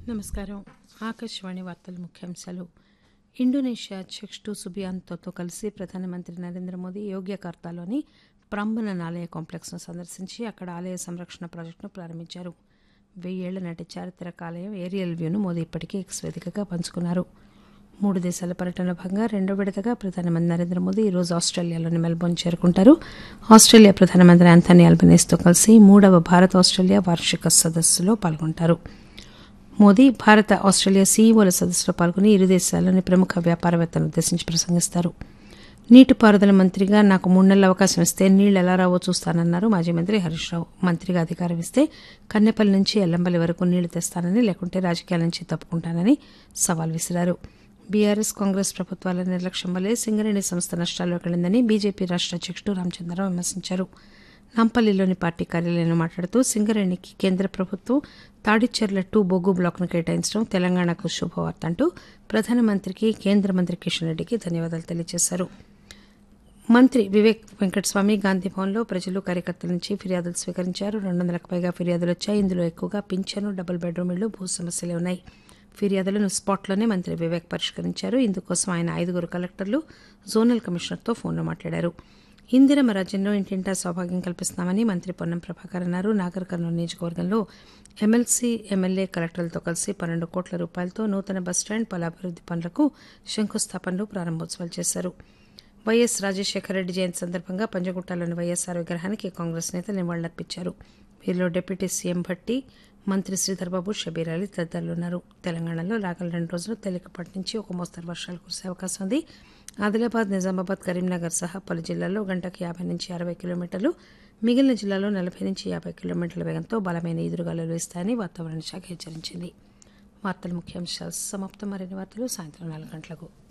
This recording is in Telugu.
నమస్కారం ఆకాశవాణి వార్తల ముఖ్యాంశాలు ఇండోనేషియా అధ్యక్షుడు సుబియాంతోతో కలిసి ప్రధానమంత్రి నరేంద్ర మోదీ యోగ్యకర్తాలోని ప్రాంబణన్ ఆలయ కాంప్లెక్స్ను సందర్శించి అక్కడ ఆలయ సంరక్షణ ప్రాజెక్టును ప్రారంభించారు వెయ్యేళ్ల నాటి చారిత్రక ఆలయం ఏరియల్ వ్యూను మోదీ ఇప్పటికే ఎక్స్ వేదికగా పంచుకున్నారు మూడు దేశాల పర్యటనలో భాగంగా రెండో విడతగా ప్రధానమంత్రి నరేంద్ర మోదీ ఈరోజు ఆస్ట్రేలియాలోని మెల్బోర్న్ చేరుకుంటారు ఆస్ట్రేలియా ప్రధానమంత్రి ఆంథనీ అల్బనీస్తో కలిసి మూడవ భారత్ ఆస్ట్రేలియా వార్షిక సదస్సులో పాల్గొంటారు మోదీ భారత ఆస్ట్రేలియా సీఈఓల సదస్సులో పాల్గొని ఇరు దేశాల్లోని ప్రముఖ వ్యాపారవేత్తలను ఉద్దేశించి ప్రసంగిస్తారు నీటిపారుదల మంత్రిగా నాకు మూడు నెలల అవకాశం ఇస్తే నీళ్లు ఎలా రావో చూస్తానన్నారు మాజీ మంత్రి హరీష్ రావు మంత్రిగా అధికారం ఇస్తే కన్నెపల్లి నుంచి ఎల్లంపల్లి వరకు నీళ్లు తెస్తానని లేకుంటే రాజకీయాల నుంచి తప్పుకుంటానని సవాల్ విసిరారు బీఆర్ఎస్ కాంగ్రెస్ ప్రభుత్వాల నిర్లక్ష్యం వల్లే సింగరేణి సంస్థ నష్టాల్లోకి వెళ్లిందని బీజేపీ రాష్ట్ర అధ్యక్షుడు రామచంద్రరావు విమర్శించారు నాంపల్లిలోని పార్టీ కార్యాలయంలో మాట్లాడుతూ సింగరేణికి కేంద్ర ప్రభుత్వం తాడిచెర్ల టూ బొగ్గు బ్లాక్ను కేటాయించడం తెలంగాణకు శుభవార్త అంటూ ప్రధానమంత్రికి కేంద్ర మంత్రి కిషన్ రెడ్డికి ధన్యవాదాలు తెలియజేశారు మంత్రి వివేక్ వెంకటస్వామి గాంధీ భవన్లో ప్రజలు కార్యకర్తల నుంచి ఫిర్యాదులు స్వీకరించారు రెండు వందలకు పైగా ఫిర్యాదులు వచ్చాయి ఇందులో ఎక్కువగా పింఛను డబుల్ బెడ్రూమ్ ఇళ్లు భూ సమస్యలే ఉన్నాయి ఫిర్యాదులను స్పాట్లోనే మంత్రి వివేక్ పరిష్కరించారు ఇందుకోసం ఆయన ఐదుగురు కలెక్టర్లు జోనల్ కమిషనర్తో ఫోన్లో మాట్లాడారు ఇందిరమ రాజ్యంలో ఇంటింటా సౌభాగ్యం కల్పిస్తామని మంత్రి పొన్నం ప్రభాకర్ అన్నారు నాగర్ కర్నూలు నియోజకవర్గంలో ఎమ్మెల్సీ ఎమ్మెల్యే కలెక్టర్లతో కలిసి పన్నెండు కోట్ల రూపాయలతో నూతన బస్టాండ్ పలు అభివృద్ది పనులకు శంకుస్థాపనలు ప్రారంభోత్సవాలు చేశారు వైఎస్ రాజశేఖర రెడ్డి జయంతి సందర్భంగా పంజగుట్టలోని వైఎస్ఆర్ విగ్రహానికి కాంగ్రెస్ నేతలు నివాళులర్పించారు వీరిలో డిప్యూటీ సీఎం భట్టి మంత్రి శ్రీధర్బాబు షబీర్ అలీ తదితరులు ఉన్నారు తెలంగాణలో రాగల రెండు రోజులు తేలికపాటి నుంచి ఒక మోస్తరు వర్షాలు కురిసే అవకాశం ఉంది ఆదిలాబాద్ నిజామాబాద్ కరీంనగర్ సహా పలు జిల్లాల్లో గంటకు యాభై నుంచి అరవై కిలోమీటర్లు మిగిలిన జిల్లాలో నలభై నుంచి యాభై కిలోమీటర్ల వేగంతో బలమైన ఈదురుగాలులు వేస్తాయని వాతావరణ శాఖ హెచ్చరించింది వార్తల ముఖ్యాంశాలు సమాప్తం మరిన్ని వార్తలు సాయంత్రం నాలుగు గంటలకు